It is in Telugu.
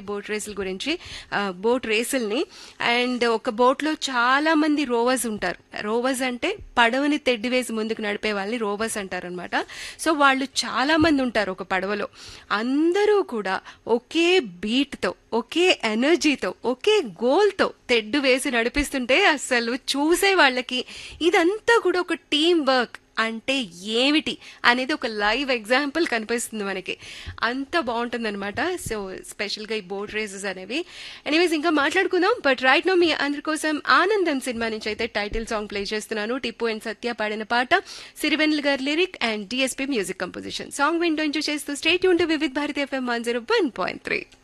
బోట్ రేసుల గురించి బోట్ రేసుల్ని అండ్ ఒక బోట్లో చాలా మంది రోవర్స్ ఉంటారు రోవర్స్ అంటే పడవని తెడ్డి వేసి ముందుకు నడిపే వాళ్ళని రోవర్స్ అంటారు అనమాట సో వాళ్ళు చాలా మంది ఉంటారు ఒక పడవలో అందరూ కూడా ఒకే బీట్తో ఒకే ఎనర్జీతో ఒకే గోల్తో తెడ్డు వేసి నడిపిస్తుంటే అసలు చూసే వాళ్ళకి ఇదంతా కూడా ఒక టీం వర్క్ అంటే ఏమిటి అనేది ఒక లైవ్ ఎగ్జాంపుల్ కనిపిస్తుంది మనకి అంత బాగుంటుందన్నమాట సో స్పెషల్గా ఈ బోట్ రేసెస్ అనేవి ఎనీవేస్ ఇంకా మాట్లాడుకుందాం బట్ రైట్ నో మీ అందరి కోసం ఆనందం సినిమా నుంచి అయితే టైటిల్ సాంగ్ ప్లే చేస్తున్నాను టిప్పు అండ్ సత్య పాడిన పాట Sirivennela garu lyric and DSP music composition song window చేస్తూ స్టేట్ యూన్ to Vividh Bharati FM one zero one point three